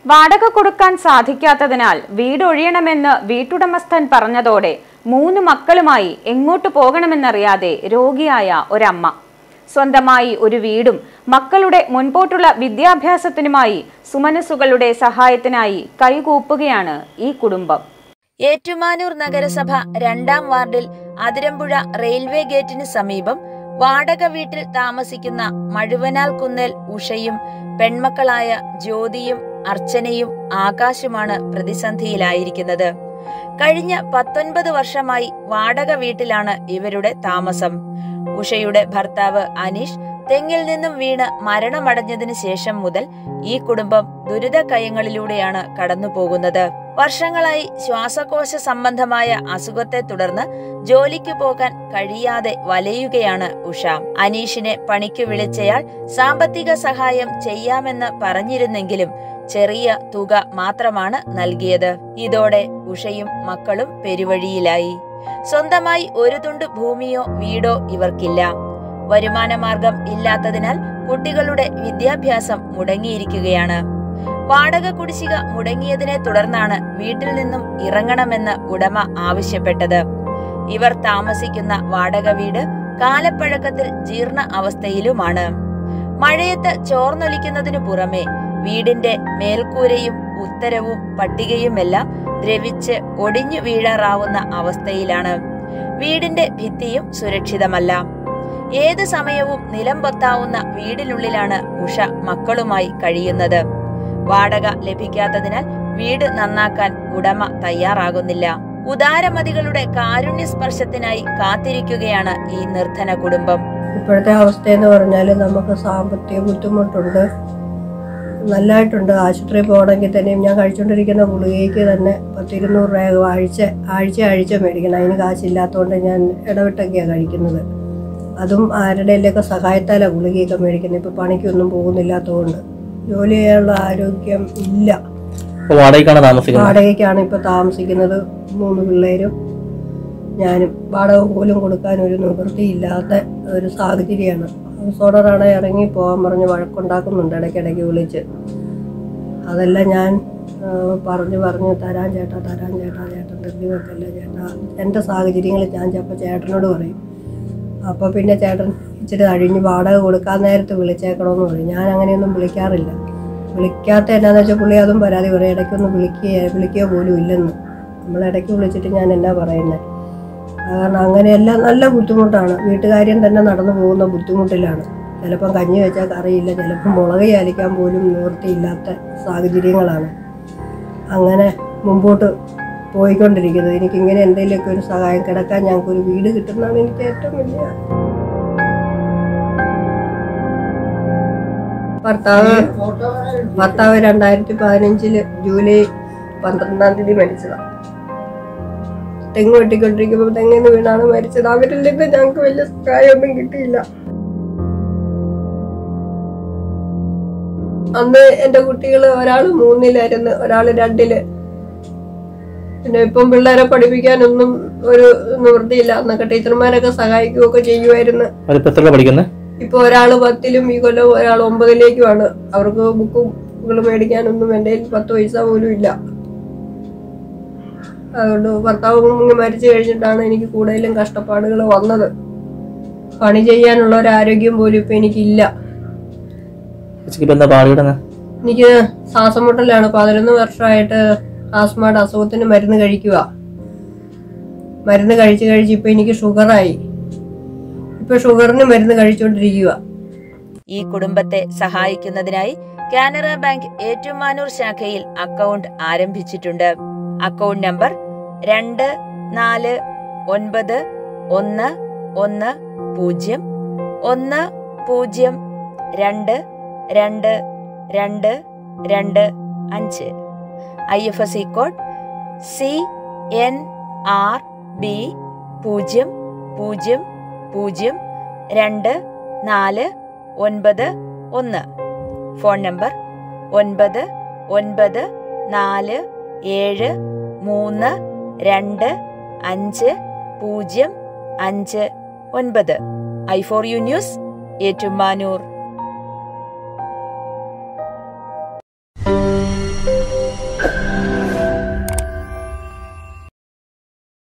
വാടക കൊടുക്കാൻ സാധിക്കാത്തതിനാൽ വീടൊഴിയണമെന്ന് വീട്ടുടമസ്ഥൻ പറഞ്ഞതോടെ മൂന്ന് മക്കളുമായി എങ്ങോട്ട് പോകണമെന്നറിയാതെ രോഗിയായ ഒരമ്മ സ്വന്തമായി ഒരു വീടും മക്കളുടെ മുൻപോട്ടുള്ള വിദ്യാഭ്യാസത്തിനുമായി സുമനസുകളുടെ സഹായത്തിനായി കൈകൂപ്പുകയാണ് ഈ കുടുംബം ഏറ്റുമാനൂർ നഗരസഭ രണ്ടാം വാർഡിൽ അതിരമ്പുഴ റെയിൽവേ ഗേറ്റിന് സമീപം വാടക വീട്ടിൽ താമസിക്കുന്ന മഴുവനാൽ കുന്നേൽ ഉഷയും പെൺമക്കളായ ജ്യോതിയും അർച്ചനയും ആകാശുമാണ് പ്രതിസന്ധിയിലായിരിക്കുന്നത് കഴിഞ്ഞ പത്തൊൻപത് വർഷമായി വാടക വീട്ടിലാണ് ഇവരുടെ താമസം ഉഷയുടെ ഭർത്താവ് അനീഷ് തെങ്ങിൽ നിന്നും വീണ് മരണമടഞ്ഞതിനു ശേഷം മുതൽ ഈ കുടുംബം ദുരിതക്കയങ്ങളിലൂടെയാണ് കടന്നു പോകുന്നത് വർഷങ്ങളായി ശ്വാസകോശ സംബന്ധമായ അസുഖത്തെ തുടർന്ന് ജോലിക്ക് പോകാൻ കഴിയാതെ വലയുകയാണ് ഉഷ അനീഷിനെ പണിക്ക് വിളിച്ചയാൾ സാമ്പത്തിക സഹായം ചെയ്യാമെന്ന് പറഞ്ഞിരുന്നെങ്കിലും ചെറിയ തുക മാത്രമാണ് നൽകിയത് ഇതോടെ ഉഷയും മക്കളും പെരുവഴിയിലായി സ്വന്തമായി ഒരു തുണ്ട് ഭൂമിയോ വീടോ ഇവർക്കില്ല വരുമാനമാർഗം ഇല്ലാത്തതിനാൽ കുട്ടികളുടെ വിദ്യാഭ്യാസം മുടങ്ങിയിരിക്കുകയാണ് വാടക കുടിശ്ശിക മുടങ്ങിയതിനെ തുടർന്നാണ് വീട്ടിൽ നിന്നും ഇറങ്ങണമെന്ന് ഉടമ ആവശ്യപ്പെട്ടത് ഇവർ താമസിക്കുന്ന വാടക വീട് കാലപ്പഴക്കത്തിൽ ജീർണ അവസ്ഥയിലുമാണ് മഴയത്ത് ചോർന്നൊലിക്കുന്നതിനു പുറമെ വീടിന്റെ മേൽക്കൂരയും ഉത്തരവും പട്ടികയുമെല്ലാം ദ്രവിച്ച് ഒടിഞ്ഞു വീഴാറാവുന്ന അവസ്ഥയിലാണ് വീടിന്റെ ഭിത്തിയും സുരക്ഷിതമല്ല ഏത് സമയവും നിലം പൊത്താവുന്ന വീടിനുള്ളിലാണ് ഉഷ മക്കളുമായി കഴിയുന്നത് വാടക ലഭിക്കാത്തതിനാൽ വീട് നന്നാക്കാൻ ഉടമ തയ്യാറാകുന്നില്ല ഉദാരമതികളുടെ കാരുണ്യ സ്പർശത്തിനായി കാത്തിരിക്കുകയാണ് ഈ നിർധന കുടുംബം ഇപ്പോഴത്തെ അവസ്ഥ എന്ന് പറഞ്ഞാൽ നമുക്ക് സാമ്പത്തിക ബുദ്ധിമുട്ടുണ്ട് നല്ലതായിട്ടുണ്ട് ആശുപത്രിയിൽ പോകണമെങ്കിൽ തന്നെയും ഞാൻ കഴിച്ചുകൊണ്ടിരിക്കുന്ന ഗുളികയ്ക്ക് തന്നെ പത്തിരുന്നൂറ് രൂപ ആഴ്ച ആഴ്ച ആഴ്ച മേടിക്കണം അതിന് കാശില്ലാത്തതുകൊണ്ട് ഞാൻ ഇടവിട്ടൊക്കെയാണ് കഴിക്കുന്നത് അതും ആരുടെയൊക്കെ സഹായത്താലാണ് ഗുളികയൊക്കെ മേടിക്കുന്നത് ഇപ്പോൾ പണിക്കൊന്നും പോകുന്നില്ലാത്തതുകൊണ്ട് ജോലി ചെയ്യാനുള്ള ആരോഗ്യം ഇല്ല അപ്പൊ വാടകയ്ക്കാണ് താമസിക്കുന്നത് വാടകയ്ക്കാണ് ഇപ്പോൾ താമസിക്കുന്നത് മൂന്ന് പിള്ളേരും ഞാനും വാടക പോലും കൊടുക്കാൻ ഒരു നിവൃത്തിയില്ലാത്ത ഒരു സാഹചര്യമാണ് ഹൗസ് ഓണറാണ് ഇറങ്ങി പോകാൻ പറഞ്ഞ് വഴക്കുണ്ടാക്കുന്നുണ്ട് ഇടയ്ക്കിടയ്ക്ക് വിളിച്ച് അതെല്ലാം ഞാൻ ആ, പറഞ്ഞു പറഞ്ഞു തരാൻ ചേട്ടാ തരാൻ ചേട്ടാ ചേട്ടൻ ധൃതി വെക്കല്ല ചേട്ടാ എൻ്റെ സാഹചര്യങ്ങൾ ഞാൻ ചിലപ്പോൾ ചേട്ടനോട് പറയും അപ്പോൾ പിന്നെ ചേട്ടൻ ഇച്ചിരി അഴിഞ്ഞ് വാടക കൊടുക്കാൻ നേരത്ത് വിളിച്ചേക്കണമെന്ന് പറയും ഞാൻ അങ്ങനെയൊന്നും വിളിക്കാറില്ല വിളിക്കാത്ത എന്നാന്ന് വെച്ചാൽ പുള്ളി അതും പരാതി പറയും ഇടയ്ക്കൊന്ന് വിളിക്കുക വിളിക്കുക പോലും ഇല്ലെന്ന് നമ്മൾ ഇടയ്ക്ക് വിളിച്ചിട്ട് ഞാൻ എന്നാ പറയുന്നത് കാരണം അങ്ങനെയെല്ലാം നല്ല ബുദ്ധിമുട്ടാണ് വീട്ടുകാര്യം തന്നെ നടന്നു പോകുന്ന ബുദ്ധിമുട്ടിലാണ് ചിലപ്പം കഞ്ഞി വെച്ചാൽ കറിയില്ല ചിലപ്പം മുളക് ചാലിക്കാൻ പോലും നിവൃത്തിയില്ലാത്ത സാഹചര്യങ്ങളാണ് അങ്ങനെ മുമ്പോട്ട് പോയിക്കൊണ്ടിരിക്കുന്നത് എനിക്കിങ്ങനെ എന്തെങ്കിലുമൊക്കെ ഒരു സഹായം കിടക്കാൻ ഞങ്ങൾക്കൊരു വീട് കിട്ടുന്നതാണ് എനിക്ക് ഏറ്റവും വലിയ ഭർത്താവ് ഭർത്താവ് രണ്ടായിരത്തി പതിനഞ്ചില് ജൂലൈ പന്ത്രണ്ടാം തീയതി മരിച്ചതാണ് തെങ്ങ് വെട്ടിക്കൊണ്ടിരിക്കുമ്പോൾ തെങ്ങിന്ന് വീണാണ് മരിച്ചത് അവരിൽ നിന്ന് ഞങ്ങൾക്ക് വലിയ സഹായമൊന്നും കിട്ടിയില്ല അന്ന് എന്റെ കുട്ടികൾ ഒരാൾ മൂന്നിലായിരുന്നു ഒരാൾ രണ്ടില് പിന്നെ ഇപ്പം പിള്ളേരെ പഠിപ്പിക്കാനൊന്നും ഒരു നിവൃത്തിയില്ല അന്നൊക്കെ ടീച്ചർമാരൊക്കെ സഹായിക്കുകയൊക്കെ ചെയ്യുമായിരുന്നു അവരിപ്പോ എത്ര പഠിക്കുന്നത് ഇപ്പൊ ഒരാള് പത്തിലും ഈ കൊല്ലം ഒരാൾ ഒമ്പതിലേക്കുമാണ് അവർക്ക് ബുക്കും മേടിക്കാനൊന്നും എൻ്റെ കയ്യിൽ പത്ത് പൈസ പോലും ഇല്ല അതുകൊണ്ട് ഭർത്താവ് ഇങ്ങ് മരിച്ചു കഴിഞ്ഞിട്ടാണ് എനിക്ക് കൂടുതലും കഷ്ടപ്പാടുകൾ വന്നത് പണി ചെയ്യാനുള്ള ഒരു ആരോഗ്യം പോലും ഇപ്പൊ എനിക്കില്ല ഇപ്പൊ എന്താ പാടിയിടുന്നത് എനിക്ക് ശ്വാസം മുട്ടലാണ് പതിനൊന്ന് വർഷമായിട്ട് ആസ്മയുടെ അസുഖത്തിന് മരുന്ന് കഴിക്കുക മരുന്ന് കഴിച്ച് കഴിച്ച് ഇപ്പൊ എനിക്ക് ഷുഗറായി ഇപ്പൊ ഷുഗറിന് മരുന്ന് കഴിച്ചുകൊണ്ടിരിക്കുക ഈ കുടുംബത്തെ സഹായിക്കുന്നതിനായി കാനറ ബാങ്ക് ഏറ്റുമാനൂർ ശാഖയിൽ അക്കൗണ്ട് ആരംഭിച്ചിട്ടുണ്ട് അക്കൗണ്ട് നമ്പർ രണ്ട് നാല് ഒൻപത് ഒന്ന് ഒന്ന് പൂജ്യം ഒന്ന് പൂജ്യം രണ്ട് രണ്ട് രണ്ട് രണ്ട് അഞ്ച് I F S C code C N R B പൂജ്യം പൂജ്യം പൂജ്യം രണ്ട് നാല് ഒൻപത് ഒന്ന് ഫോൺ നമ്പർ ഒൻപത് ഒൻപത് നാല് ഏഴ് മൂന്ന് രണ്ട് അഞ്ച് പൂജ്യം അഞ്ച് ഒൻപത് I four U news Ettumanoor